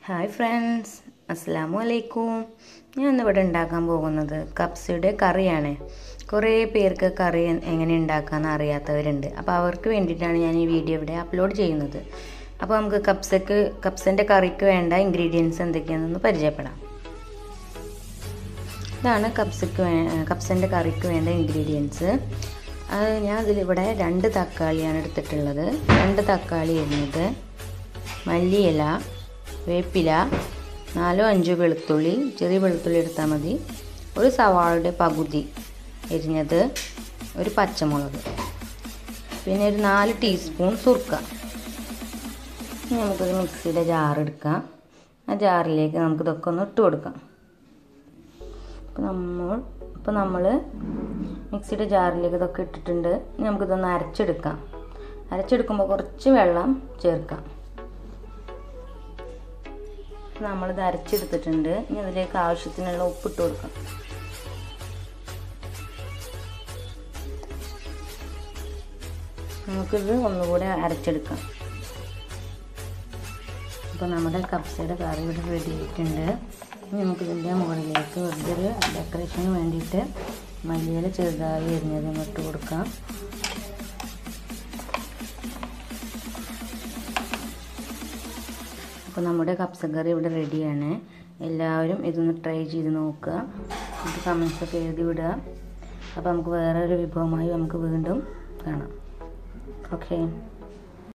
hi friends അസ്സാമു അലൈക്കും ഞാൻ ഇന്നിവിടെ ഉണ്ടാക്കാൻ പോകുന്നത് കപ്സയുടെ കറിയാണ് കുറേ പേർക്ക് കറി എങ്ങനെ ഉണ്ടാക്കാമെന്ന് അറിയാത്തവരുണ്ട് അപ്പോൾ അവർക്ക് വേണ്ടിയിട്ടാണ് ഞാൻ ഈ വീഡിയോ ഇവിടെ അപ്ലോഡ് ചെയ്യുന്നത് അപ്പോൾ നമുക്ക് കപ്സക്ക് കപ്സൻ്റെ കറിക്ക് വേണ്ട ഇൻഗ്രീഡിയൻസ് എന്തൊക്കെയാണെന്ന് പരിചയപ്പെടാം ഇതാണ് കപ്സക്ക് വേ കപ്സൻ്റെ കറിക്ക് വേണ്ട ഇൻഗ്രീഡിയൻസ് അത് ഞാൻ അതിലിവിടെ രണ്ട് തക്കാളിയാണ് എടുത്തിട്ടുള്ളത് രണ്ട് തക്കാളി ഇരുന്നത് മല്ലിയില വേപ്പില നാലോ അഞ്ചോ വെളുത്തുള്ളി ചെറിയ വെളുത്തുള്ളി എടുത്താൽ മതി ഒരു സവാളയുടെ പകുതി എരിഞ്ഞത് ഒരു പച്ചമുളക് പിന്നെ ഒരു നാല് ടീസ്പൂൺ സുർക്ക ഇനി നമുക്കൊരു മിക്സിയുടെ ജാർ എടുക്കാം ആ ജാറിലേക്ക് നമുക്ക് ഇതൊക്കെ ഒന്ന് ഇട്ട് കൊടുക്കാം അപ്പോൾ നമ്മൾ ഇപ്പോൾ നമ്മൾ മിക്സിയുടെ ജാറിലേക്ക് ഇതൊക്കെ ഇട്ടിട്ടുണ്ട് ഇനി നമുക്കിതൊന്ന് അരച്ചെടുക്കാം അരച്ചെടുക്കുമ്പോൾ കുറച്ച് വെള്ളം ചേർക്കാം നമ്മളിത് അരച്ചെടുത്തിട്ടുണ്ട് ഇനി അതിലേക്ക് ആവശ്യത്തിനുള്ള ഉപ്പിട്ട് കൊടുക്കാം നമുക്കിത് ഒന്നുകൂടെ അരച്ചെടുക്കാം അപ്പോൾ നമ്മുടെ കപ്സയുടെ കറി ഇവിടെ റെഡി ആയിട്ടുണ്ട് ഇനി നമുക്കിതിൻ്റെ മുകളിലേക്ക് വെറുതെ ഒരു ഡെക്കറേഷന് വേണ്ടിയിട്ട് മല്ലിയില ചെറുതായി എരിഞ്ഞത് ഇട്ട് കൊടുക്കാം അപ്പോൾ നമ്മുടെ കപ്സ കറി ഇവിടെ റെഡിയാണ് എല്ലാവരും ഇതൊന്ന് ട്രൈ ചെയ്ത് നോക്കുക ഇത് കമൻസൊക്കെ എഴുതി വിടുക അപ്പോൾ നമുക്ക് വേറൊരു വിഭവമായി നമുക്ക് വീണ്ടും കാണാം ഓക്കെ